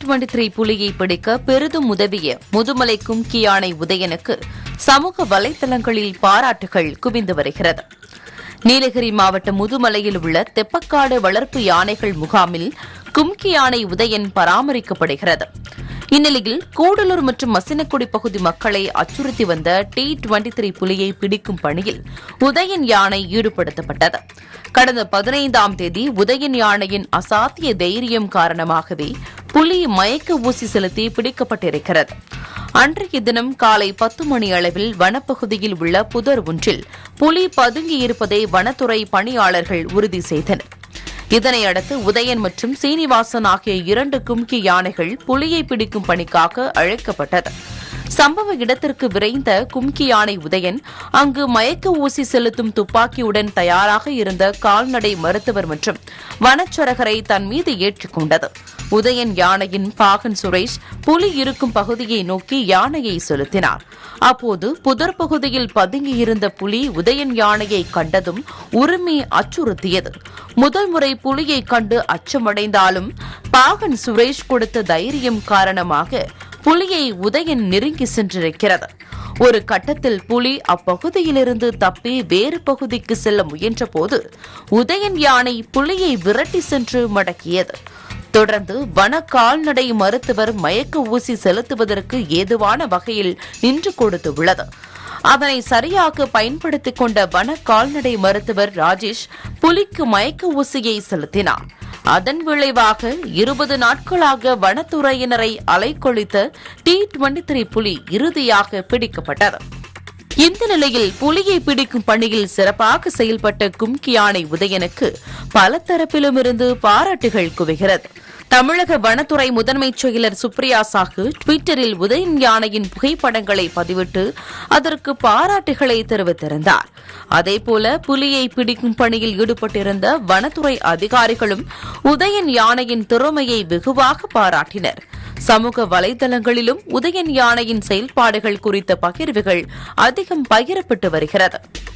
twenty three புலியை பிடிக்க பெரிதும் உதவிய முதுமலை கும்கி யானை உதயனுக்கு சமூக வலைதளங்களில் பாராட்டுகள் குவிந்து வருகிறது நீலகிரி மாவட்டம் முதுமலையில் உள்ள தெப்பக்காடு வளர்ப்பு யானைகள் முகாமில் கும்கி யானை உதயன் பராமரிக்கப்படுகிறது இந்நிலையில் கூடலூர் மற்றும் மசினக்குடி பகுதி மக்களை அச்சுறுத்தி வந்த டி டுவெண்டி த்ரீ புலியை பிடிக்கும் பணியில் உதயன் யானை ஈடுபடுத்தப்பட்டது கடந்த பதினைந்தாம் தேதி உதயன் யானையின் அசாத்திய தைரியம் காரணமாகவே புலி மயக்க ஊசி செலுத்தி பிடிக்கப்பட்டிருக்கிறது அன்றைய தினம் காலை பத்து மணி அளவில் வனப்பகுதியில் உள்ள புதர் ஒன்றில் புலி பதுங்கியிருப்பதை வனத்துறை பணியாளர்கள் உறுதி செய்தனர் இதனையடுத்து உதயன் மற்றும் சீனிவாசன் ஆகிய இரண்டு கும்கி யானைகள் புலியை பிடிக்கும் பணிக்காக அழைக்கப்பட்டது சம்பவ இடத்திற்கு விரைந்த கும்கி யானை உதயன் அங்கு மயக்க ஊசி செலுத்தும் துப்பாக்கியுடன் தயாராக இருந்த கால்நடை மருத்துவர் மற்றும் வனச்சரகரை தன் மீது ஏற்றுக்கொண்டது உதயன் யானையின் பாகன் சுரேஷ் புலி இருக்கும் பகுதியை நோக்கி யானையை செலுத்தினார் அப்போது புதர் பகுதியில் பதுங்கியிருந்த புலி உதயன் யானையை கண்டதும் உரிமை அச்சுறுத்தியது முதல் முறை புலியை கண்டு அச்சமடைந்தாலும் பாகன் சுரேஷ் கொடுத்த தைரியம் காரணமாக புலியை உதயன் நெருங்கி சென்றிருக்கிறது ஒரு கட்டத்தில் புலி அப்பகுதியிலிருந்து தப்பி வேறு பகுதிக்கு செல்ல முயன்றபோது உதயன் யானை புலியை விரட்டி சென்று மடக்கியது தொடர்ந்து வன கால்நடை மருத்துவர் மயக்க ஊசி செலுத்துவதற்கு ஏதுவான வகையில் நின்று கொடுத்துள்ளது அதனை சரியாக பயன்படுத்திக் கொண்ட வன கால்நடை மருத்துவர் ராஜேஷ் புலிக்கு மயக்க ஊசியை செலுத்தினார் அதன் விளைவாக இருபது நாட்களாக வனத்துறையினரை அலைக்கொழித்த டி டுவெண்டி த்ரீ புலி இறுதியாக பிடிக்கப்பட்டது இந்த நிலையில் புலியை பிடிக்கும் பணியில் சிறப்பாக செயல்பட்ட கும்கி யானை உதயனுக்கு பல தரப்பிலுமிருந்து பாராட்டுகள் குவிகிறது தமிழக வனத்துறை முதன்மைச் செயலர் சுப்ரியா சாஹூ டுவிட்டரில் உதயன் யானையின் புகைப்படங்களை பதிவிட்டு அதற்கு பாராட்டுகளை தெரிவித்திருந்தார் அதேபோல புலியை பிடிக்கும் பணியில் ஈடுபட்டிருந்த வனத்துறை அதிகாரிகளும் உதயன் யானையின் திறமையை வெகுவாக பாராட்டினர் சமூக வலைதளங்களிலும் உதயன் யானையின் செயல்பாடுகள் குறித்த பகிர்வுகள் அதிகம் பகிரப்பட்டு வருகிறது